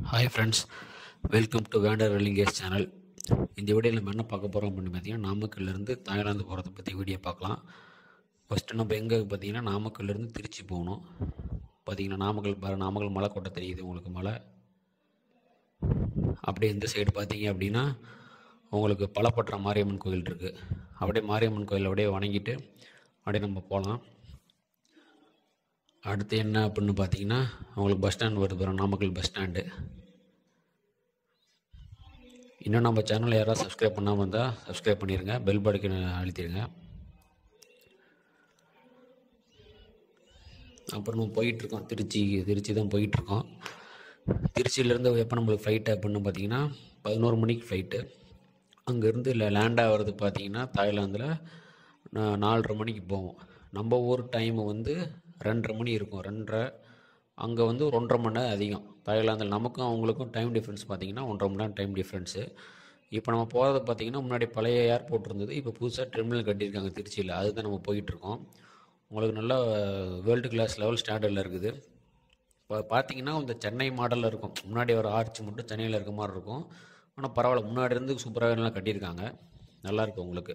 hi friends welcome to வேண்டர் வெல்லிங்கேஸ் channel இந்த வீடியோவில் நம்ம என்ன பார்க்க போகிறோம் அப்படின்னு பார்த்தீங்கன்னா நாமக்கல்லேருந்து தாய்லாந்து போகிறத பற்றி வீடியோ பார்க்கலாம் ஃபஸ்ட்டு நம்ம எங்கே பார்த்தீங்கன்னா நாமக்கல்லேருந்து திருச்சி போகணும் பார்த்தீங்கன்னா நாமக்கல் பாரு நாமக்கல் மலை கோட்டை தெரியுது உங்களுக்கு மலை அப்படியே இந்த சைடு பார்த்தீங்க அப்படின்னா உங்களுக்கு பலப்பற்ற மாரியம்மன் கோயில் இருக்குது அப்படியே மாரியம்மன் கோயில் அப்படியே வணங்கிட்டு அப்படியே நம்ம போகலாம் அடுத்து என்ன அப்படின்னு பார்த்தீங்கன்னா உங்களுக்கு பஸ் ஸ்டாண்ட் வருது பாருங்க நாமக்கல் பஸ் ஸ்டாண்டு இன்னும் நம்ம சேனலை யாராவது சப்ஸ்கிரைப் பண்ணாமல் இருந்தால் சப்ஸ்கிரைப் பண்ணிடுங்க பெல் படுக்கு அழுத்திடுங்க அப்புறம் நம்ம போயிட்டுருக்கோம் திருச்சி திருச்சி தான் போயிட்டுருக்கோம் திருச்சியிலேருந்து எப்போ நம்மளுக்கு ஃப்ளைட்டு அப்படின்னு பார்த்தீங்கன்னா பதினோரு மணிக்கு ஃப்ளைட்டு அங்கேருந்து இல்லை லேண்ட் ஆகிறது பார்த்தீங்கன்னா தாய்லாந்தில் நா- நாலரை மணிக்கு போவோம் நம்ம ஊர் டைமு வந்து ரெண்டரை மணி இருக்கும் ரெண்டரை அங்கே வந்து ஒரு ஒன்றரை மணி நேரம் அதிகம் தாய்லாந்தில் நமக்கும் அவங்களுக்கும் டைம் டிஃப்ரென்ஸ் பார்த்தீங்கன்னா ஒன்றரை மணி நேரம் டைம் டிஃப்ரென்ஸு இப்போ நம்ம போகிறது பார்த்தீங்கன்னா முன்னாடி பழைய ஏர்போர்ட் இருந்தது இப்போ புதுசாக டெர்மினல் கட்டியிருக்காங்க திருச்சியில் அதுதான் நம்ம போயிட்டுருக்கோம் உங்களுக்கு நல்ல வேர்ல்டு கிளாஸ் லெவல் ஸ்டாண்டர்டில் இருக்குது இப்போ பார்த்தீங்கன்னா இந்த சென்னை மாடலில் இருக்கும் முன்னாடி ஒரு ஆர்ச் மட்டும் சென்னையில் இருக்க மாதிரி இருக்கும் ஆனால் பரவாயில்ல முன்னாடி இருந்து சூப்பராக எல்லாம் கட்டியிருக்காங்க நல்லாயிருக்கும் உங்களுக்கு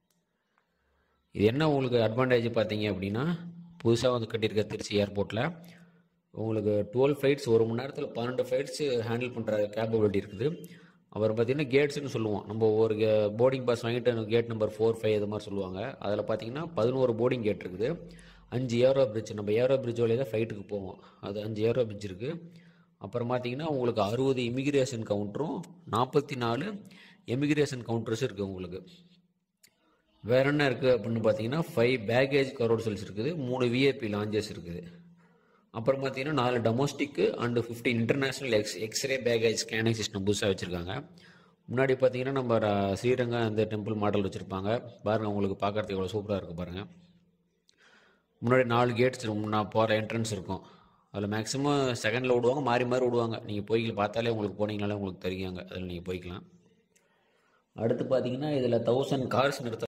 இது என்ன உங்களுக்கு அட்வான்டேஜ் பார்த்தீங்க அப்படின்னா புதுசாக வந்து கட்டியிருக்க திருச்சி ஏர்போர்ட்டில் உங்களுக்கு டுவெல் ஃப்ளைட்ஸ் ஒரு மணி நேரத்தில் பன்னெண்டு ஃப்ளைட்ஸு ஹேண்டில் பண்ணுற கேப்பபிலிட்டி இருக்குது அப்புறம் பார்த்தீங்கன்னா கேட்ஸ்னு சொல்லுவோம் நம்ம ஒரு போர்டிங் பாஸ் வாங்கிட்டு கேட் நம்பர் ஃபோர் ஃபைவ் இது மாதிரி சொல்லுவாங்க அதில் பார்த்தீங்கன்னா பதினோரு போர்டிங் கேட் இருக்குது அஞ்சு ஏரோ பிரிட்ஜ் நம்ம ஏரோ பிரிட்ஜ் வழியாக தான் ஃப்ளைட்டுக்கு போவோம் அது அஞ்சு ஏரோ பிரிட்ஜ் இருக்குது அப்புறம் பார்த்தீங்கன்னா உங்களுக்கு அறுபது இமிகிரேஷன் கவுண்டரும் நாற்பத்தி நாலு எமிகிரேஷன் கவுண்டர்ஸ் இருக்குது உங்களுக்கு வேற என்ன இருக்குது அப்படின்னு பார்த்தீங்கன்னா ஃபைவ் பேக்கேஜ் கரோட்ஸல்ஸ் இருக்குது மூணு விஐபி லாஞ்சஸ் இருக்குது அப்புறம் பார்த்தீங்கன்னா நாலு domestic and fifteen international X X ray baggage scanning system புதுசாக வச்சுருக்காங்க முன்னாடி பார்த்தீங்கன்னா நம்ம ர- ஸ்ரீரங்கம் அந்த டெம்பிள் மாடல் வச்சுருப்பாங்க பாருங்கள் உங்களுக்கு பார்க்குறதுக்கு எவ்வளோ சூப்பராக இருக்குது பாருங்கள் முன்னாடி நாலு கேட்ஸ் நான் போகிற என்ட்ரன்ஸ் இருக்கும் அதில் மேக்ஸிமம் செகண்டில் விடுவாங்க மாறி மாறி விடுவாங்க நீங்கள் போய் பார்த்தாலே உங்களுக்கு போனீங்கனாலே உங்களுக்கு தெரியுங்க அதில் நீங்கள் போய்க்கலாம் அடுத்து பார்த்தீங்கன்னா இதில் தௌசண்ட் கார்ஸ் நிறுத்த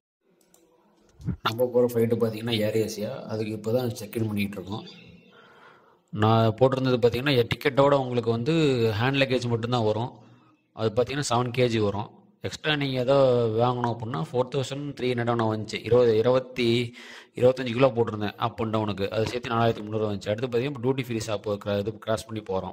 நம்ம போகிற ஃப்ளைட்டு பார்த்தீங்கன்னா ஏர் ஏசியா அதுக்கு இப்போ தான் செக்இன் பண்ணிகிட்டு இருக்கோம் நான் போட்டிருந்தது பார்த்தீங்கன்னா டிக்கெட்டோட உங்களுக்கு வந்து ஹேண்ட் லக்கேஜ் மட்டும்தான் வரும் அது பார்த்தீங்கன்னா செவன் கேஜி வரும் எக்ஸ்ட்ரா நீங்கள் ஏதோ வாங்கணும் அப்படின்னா ஃபோர் தௌசண்ட் த்ரீ ஹண்ட்ரட் வந்துச்சு இருபது இருபத்தி இருபத்தஞ்சு கிலோ போட்டிருந்தேன் அப் அண்ட் டவுனுக்கு அது சேர்த்து நாலாயிரத்தி முந்நூறுவா வந்துச்சு அடுத்து பார்த்தீங்கன்னா டியூட்டி ஃப்ரீ ஷாப் இது கிராஸ் பண்ணி போகிறோம்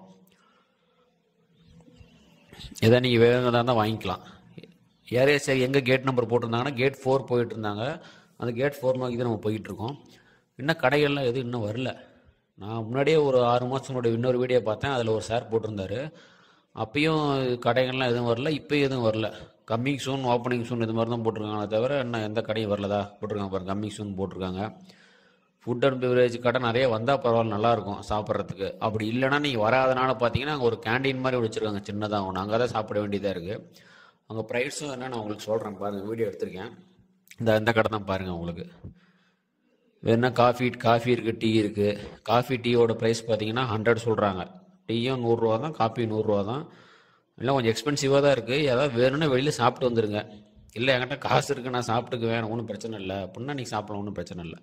எதாவது நீங்கள் வேணுங்கிறதா இருந்தால் வாங்கிக்கலாம் ஏரியா சரி எங்கே கேட் நம்பர் போட்டிருந்தாங்கன்னா கேட் ஃபோர் போயிட்டு இருந்தாங்க அந்த கேட் ஃபோர் நோக்கி தான் நம்ம போயிட்டு இருக்கோம் இன்னும் கடைகள்லாம் எதுவும் இன்னும் வரல நான் முன்னாடியே ஒரு ஆறு மாதம் முன்னாடி இன்னொரு வீடியோ பார்த்தேன் அதில் ஒரு சார் போட்டிருந்தாரு அப்பயும் கடைகள்லாம் எதுவும் வரல இப்போயும் எதுவும் வரல கம்மிங் சூன் ஓப்பனிங் சூன் இது மாதிரி தான் போட்டிருக்காங்களே தவிர என்ன எந்த கடையும் வரலதா போட்டிருக்காங்க பாருங்க கம்மிங் சூன் போட்டிருக்காங்க ஃபுட் அண்ட் பெவரேஜ் கடை நிறைய வந்தால் பரவாயில்ல நல்லாயிருக்கும் சாப்பிட்றதுக்கு அப்படி இல்லைன்னா நீங்கள் வராதனால பார்த்தீங்கன்னா அங்கே ஒரு கேண்டீன் மாதிரி வச்சுருக்காங்க சின்னதாக ஒன்று அங்கே தான் சாப்பிட வேண்டியதாக இருக்குது அங்கே ப்ரைஸும் என்ன நான் உங்களுக்கு சொல்கிறேன் பாருங்கள் வீடியோ எடுத்திருக்கேன் இந்த இந்த கடை தான் பாருங்கள் உங்களுக்கு வேணா காஃபி காஃபி இருக்குது டீ இருக்குது காஃபி டீயோட ப்ரைஸ் பார்த்தீங்கன்னா ஹண்ட்ரட் சொல்கிறாங்க டீயும் நூறுரூவா தான் காஃபி நூறுரூவா தான் எல்லாம் கொஞ்சம் எக்ஸ்பென்சிவாக தான் இருக்குது ஏதாவது வேணும்னா வெளியில் சாப்பிட்டு வந்துருங்க இல்லை என்கிட்ட காசு இருக்குது நான் சாப்பிட்டுக்குவேன் ஒன்றும் பிரச்சனை இல்லை அப்படின்னா நீங்கள் சாப்பிடலாம் ஒன்றும் பிரச்சனை இல்லை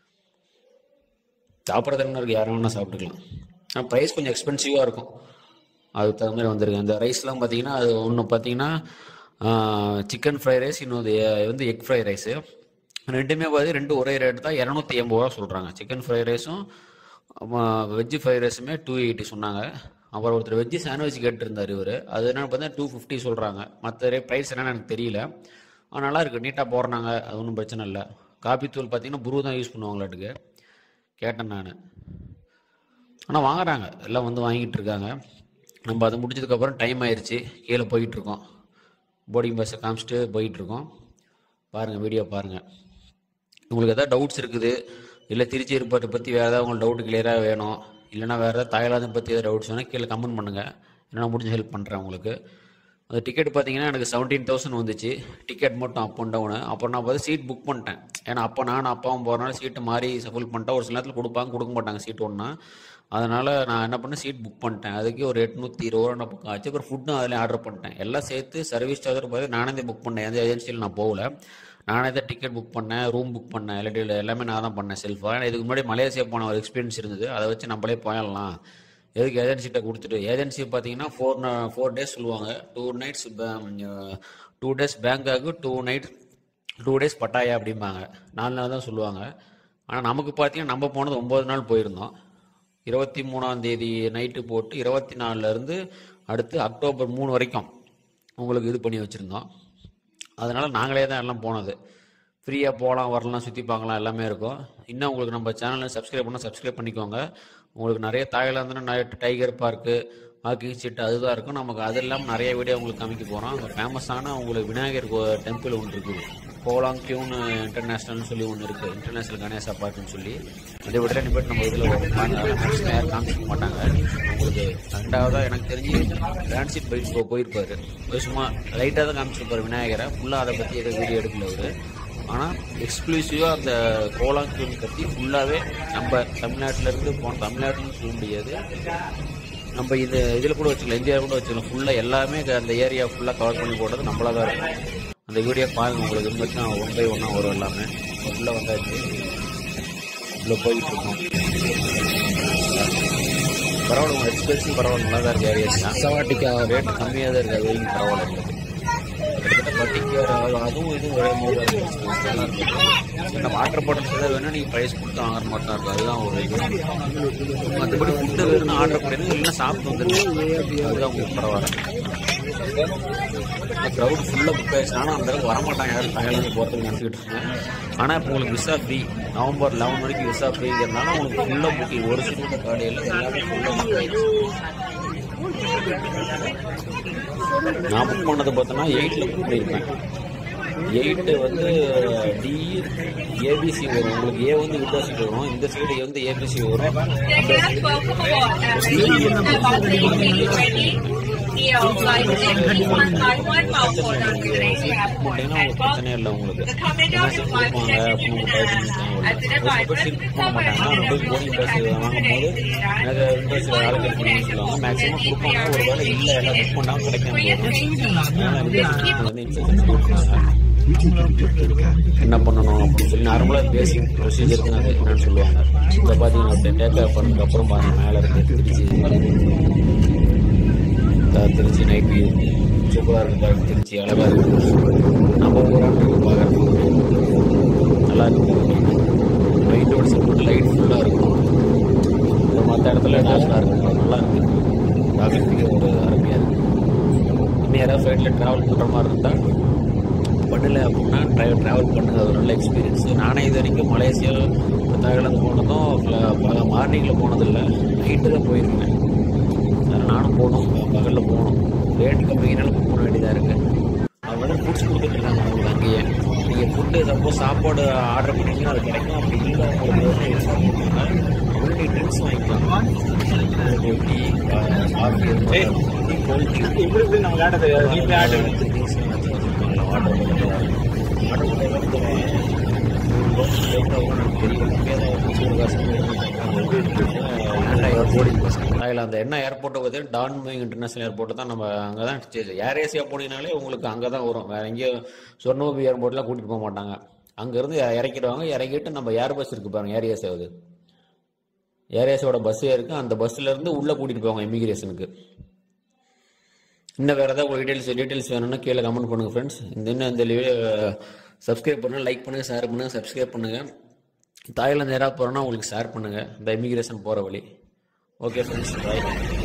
சாப்பிட்றது என்ன இருக்குது யாரும் வேணால் சாப்பிட்டுக்கலாம் ஆனால் ப்ரைஸ் கொஞ்சம் எக்ஸ்பென்சிவாக இருக்கும் அதுக்கு தகுந்த மாதிரி வந்துருக்கு இந்த ரைஸ்லாம் பார்த்தீங்கன்னா அது ஒன்று பார்த்தீங்கன்னா சிக்கன் ஃப்ரைட் ரைஸ் இன்னொரு வந்து எக் ஃப்ரைட் ரைஸு ரெண்டுமே பார்த்து ரெண்டு ஒரே ரேட் தான் இரநூத்தி எண்பது ரூபா சொல்கிறாங்க சிக்கன் ஃப்ரைட் ரைஸும் வெஜ்ஜு ஃப்ரைட் ரைஸுமே டூ எயிட்டி சொன்னாங்க அப்புறம் ஒருத்தர் வெஜ்ஜு சாண்ட்விச் கேட்டிருந்தார் இவர் அது என்னன்னு பார்த்தா டூ ஃபிஃப்டி சொல்கிறாங்க மற்ற ப்ரைஸ் என்னன்னு எனக்கு தெரியல ஆனால் நல்லா இருக்கு நீட்டாக போடுறாங்க அது ஒன்றும் பிரச்சனை இல்லை காபி தூள் பார்த்தீங்கன்னா புரு தான் யூஸ் பண்ணுவாங்களாட்டுக்கு கேட்டேன் நான் ஆனால் வாங்குறாங்க எல்லாம் வந்து வாங்கிட்டு இருக்காங்க நம்ம அதை முடிச்சதுக்கப்புறம் டைம் ஆயிடுச்சு கீழே போயிட்டு இருக்கோம் போர்டிங் பஸ்ஸை காமிச்சிட்டு போயிட்டு இருக்கோம் பாருங்கள் வீடியோ பாருங்கள் உங்களுக்கு எதாவது டவுட்ஸ் இருக்குது இல்லை திருச்சி ஏற்பாட்டை பற்றி வேறு ஏதாவது உங்களுக்கு டவுட் கிளியராக வேணும் இல்லைனா வேறு ஏதாவது தாய்லாந்தை பற்றி ஏதாவது டவுட்ஸ் வேணால் கீழே கமெண்ட் பண்ணுங்கள் என்ன முடிஞ்ச ஹெல்ப் பண்ணுறேன் உங்களுக்கு அந்த டிக்கெட் பார்த்தீங்கன்னா எனக்கு செவன்டீன் தௌசண்ட் வந்துச்சு டிக்கெட் மட்டும் அப் அண்ட் டவுனு அப்புறம் நான் பார்த்து சீட் புக் பண்ணிட்டேன் ஏன்னா அப்போ நான் அப்பாவும் போகிறனால சீட்டு மாறி சஃபுல் பண்ணிட்டேன் ஒரு சில நேரத்தில் கொடுப்பாங்க கொடுக்க மாட்டாங்க சீட் ஒன்றா அதனால் நான் என்ன பண்ணேன் சீட் புக் பண்ணிட்டேன் அதுக்கு ஒரு எட்நூற்றி இருபது ரூபா பக்கம் ஆச்சு அப்புறம் ஃபுட்டும் அதில் ஆர்டர் பண்ணிட்டேன் எல்லாம் சேர்த்து சர்வீஸ் சார்ஜர் பார்த்து நானே தான் புக் பண்ணேன் எந்த ஏஜென்சியில் நான் போகல நானே தான் டிக்கெட் புக் பண்ணேன் ரூம் புக் பண்ணேன் இல்லாட்டி எல்லாமே நான் தான் பண்ணேன் செல்ஃபாக ஏன்னா இதுக்கு முன்னாடி மலேசியா போன ஒரு எக்ஸ்பீரியன்ஸ் இருந்தது அதை வச்சு நம்மளே போயிடலாம் எதுக்கு ஏஜென்சிகிட்ட கொடுத்துட்டு ஏஜென்சி பார்த்தீங்கன்னா ஃபோர் ஃபோர் டேஸ் சொல்லுவாங்க டூ நைட்ஸ் டூ டேஸ் பேங்காக்கு two night two days Pattaya அப்படிம்பாங்க நாலு நாள் தான் சொல்லுவாங்க ஆனால் நமக்கு பார்த்தீங்கன்னா நம்ம போனது ஒம்பது நாள் போயிருந்தோம் இருபத்தி மூணாம் தேதி நைட்டு போட்டு இருபத்தி நாலுலேருந்து அடுத்து அக்டோபர் மூணு வரைக்கும் உங்களுக்கு இது பண்ணி வச்சுருந்தோம் அதனால் நாங்களே தான் எல்லாம் போனது ஃப்ரீயாக போகலாம் வரலாம் சுற்றி பார்க்கலாம் எல்லாமே இருக்கும் இன்னும் உங்களுக்கு நம்ம சேனலை சப்ஸ்கிரைப் பண்ணால் சப்ஸ்கிரைப் பண்ணிக்கோங்க உங்களுக்கு நிறைய தாய்லாந்துன்னு நிறைய டைகர் பார்க்கு வாக்கிங் சீட்டு அதுதான் இருக்கும் நமக்கு அது இல்லாமல் நிறைய வீடியோ உங்களுக்கு காமிக்க போகிறோம் அங்கே ஃபேமஸான உங்களுக்கு விநாயகர் டெம்பிள் ஒன்று இருக்குது கோலாங் கியூன் இன்டர்நேஷ்னல்னு சொல்லி ஒன்று இருக்குது இன்டர்நேஷ்னல் கணேசா பார்க்குன்னு சொல்லி அதை விட நிமிடம் நம்ம இதில் வரும் மேக்ஸிமம் யாரும் காமிச்சிக்க மாட்டாங்க உங்களுக்கு ரெண்டாவதாக எனக்கு தெரிஞ்சு டிரான்சிட் பைக் போ போயிருப்பாரு போய் சும்மா லைட்டாக தான் காமிச்சிருப்பாரு விநாயகரை ஃபுல்லாக அதை பற்றி எதுவும் வீடியோ எடுக்கல அவர் ஆனால் எக்ஸ்க்ளூசிவாக அந்த கோலாங் கியூன் பற்றி ஃபுல்லாகவே நம்ம தமிழ்நாட்டிலேருந்து போன தமிழ்நாட்டில்னு சொல்ல முடியாது நம்ம இது இதில் கூட வச்சுக்கலாம் இந்தியாவில் கூட வச்சுக்கலாம் ஃபுல்லாக எல்லாமே அந்த ஏரியா ஃபுல்லாக கவர் பண்ணி போடுறது நம்மளாக தான் இருக்கும் அந்த வீடியோ பாருங்க உங்களுக்கு இருந்துச்சுன்னா ஒன் பை ஒன்னாக வரும் எல்லாமே உள்ளே வந்தாச்சு உள்ளே போயிட்டு இருக்கோம் பரவாயில்ல உங்கள் எக்ஸ்பென்சிவ் பரவாயில்ல நல்லா தான் இருக்கு ஏரியாஸ் தான் சவாட்டிக்கா ரேட் கம்மியாக தான் இருக்குது அது வரைக்கும் பரவாயில்ல எங்களுக்கு கிட்டத்தட்ட பர்டிகுலர் அதுவும் இதுவும் ஒரே மாதிரி தான் இருக்கு நல்லா இருக்குது சின்ன வாட்டர் பாட்டில்ஸ் ஏதாவது வேணால் நீங்கள் ப்ரைஸ் கொடுத்து வாங்குற மாதிரி தான் இருக்கும் அதுதான் ஒரு இது மற்றபடி ஃபுட்டு வேணும்னு ஆர்டர் பண்ணிடுங்க இல்லைன்னா சாப்பிட்டு வந்துடுங்க அதுதான் உங்களுக்கு பரவாயில்ல க்ரௌட் ஃபுல்லாக புக் ஆயிடுச்சு ஆனால் அந்த அளவுக்கு வரமாட்டாங்க யாரும் தாய்லாந்து போகிறதுக்கு நினச்சிக்கிட்டு இருக்கேன் ஆனால் இப்போ உங்களுக்கு விசா ஃப்ரீ நவம்பர் லெவன் வரைக்கும் விசா ஃப்ரீங்கிறதுனால உங்களுக்கு ஃபுல்லாக புக்கிங் ஒரு சீட்டு காலையில் எல்லாமே ஃபுல்லாக புக் ஆயிடுச்சு நான் புக் பண்ணது பார்த்தோன்னா எயிட்டில் புக் பண்ணியிருப்பேன் எயிட்டு வந்து டி ஏபிசி வரும் உங்களுக்கு ஏ வந்து விண்டோ சீட் வரும் இந்த சைடு வந்து ஏபிசி வரும் போட்டீங்கன்னா உங்களுக்கு பிரச்சனை இல்லை உங்களுக்கு என்ன சீட் கொடுப்பாங்க அப்படின்னு பயப்பட்டு சீட் கொடுக்க மாட்டாங்க ரொம்ப போர்டிங் பாஸ் வாங்கும் போது எனக்கு விண்டோஸ் ஆலோசனை பண்ணி சொல்லுவாங்க மேக்ஸிமம் கொடுப்பாங்க ஒரு வேலை இல்லை எல்லாம் புக் பண்ணாமல் கிடைக்காம போகும் வந்து இன்ஸ்ட்ரக்ஷன்ஸ் கொடுக்குறாங்க என்ன பண்ணணும் அப்படின்னு சொல்லி நார்மலாக பேசிக் ப்ரொசீஜருக்கு அது என்னன்னு சொல்லுவாங்க இப்போ பார்த்தீங்கன்னா டேக் ஆஃப் பண்ணதுக்கு அப்புறம் பாருங்க மேலே இருக்கு திருச்சி திருச்சி நைட் வியூ சூப்பராக இருக்கு பாருங்க திருச்சி அழகாக இருக்கு நம்ம ஊராக பார்க்குறதுக்கு நல்லா இருக்கு நைட்டோட சப்போர்ட் லைட் ஃபுல்லாக இருக்கும் இப்போ மற்ற இடத்துல டாஸ்லாக இருக்கும் நல்லா இருக்கு பார்க்குறதுக்கு ஒரு அருமையாக இருக்கு இன்னும் யாராவது ஃப்ளைட்டில் ட்ராவல் பண்ணுற மாதிரி இருந்தால் பண்ணல அப்படின்னா ட்ரைவர் ட்ராவல் பண்ணுங்க அது ஒரு நல்ல எக்ஸ்பீரியன்ஸ் நானே இது வரைக்கும் மலேசியா தாய்லாந்து போனதும் மார்னிங்கில் போனதில்லை நைட்டு தான் போயிருக்கேன் அதனால் நானும் போகணும் பகலில் போகணும் ரேட் கம்மினால புக் பண்ண வேண்டியதாக இருக்குது அவங்க வந்து ஃபுட்ஸ் கொடுத்துட்ருக்காங்க உங்களுக்கு அங்கேயே நீங்கள் ஃபுட்டு சப்போஸ் சாப்பாடு ஆர்டர் பண்ணிங்கன்னா அது கிடைக்கும் அப்படி இல்லை உங்களுக்கு சாப்பிட்றாங்க உங்களுக்கு ட்ரிங்க்ஸ் வாங்கிக்கலாம் tea coffee tea cold tea இப்படி இப்படி நமக்கு ஆட தெரியாது நீ போய் ஆட ட்ரிங்க்ஸ் ஆர்டர் பண்ணிக்கலாம் ஆர்டர் தாய்லாந்து என்ன ஏர்போர்ட்டை பற்றி டான்மை இன்டர்நேஷனல் ஏர்போர்ட்டு தான் நம்ம அங்கே தான் ஏர் ஏசியா போனீங்கனாலே உங்களுக்கு அங்கே தான் வரும் வேறு எங்கேயும் சொர்ணோபி ஏர்போர்ட்லாம் கூட்டிகிட்டு போக மாட்டாங்க அங்கேருந்து இறக்கிடுவாங்க இறக்கிட்டு நம்ம ஏர் பஸ் இருக்குது பாருங்கள் ஏர் ஏசியாவது ஏர் ஏசியாவோட பஸ்ஸே இருக்குது அந்த பஸ்ஸிலேருந்து உள்ளே கூட்டிகிட்டு போவாங்க இமிகிரேஷனுக்கு இன்னும் வேறு ஏதாவது உங்களுக்கு டீட்டெயில்ஸ் டீட்டெயில்ஸ் வேணும்னா கீழே கமெண்ட் பண்ணுங்கள் ஃப்ரெண்ட்ஸ் இந்த இன்னும் இந்த வீடியோ சப்ஸ்கிரைப் பண்ணுங்கள் லைக் பண்ணுங்கள் ஷேர் பண்ணுங்கள் சப்ஸ்கிரைப் பண்ணுங்கள் தாய்லாந்து யாராவது போகிறோன்னா உங்களுக்கு ஷேர் பண்ணுங்கள் இந்த இமிகிரேஷன் போகிற வழி ஓகே ஃப்ரெண்ட்ஸ் பாய்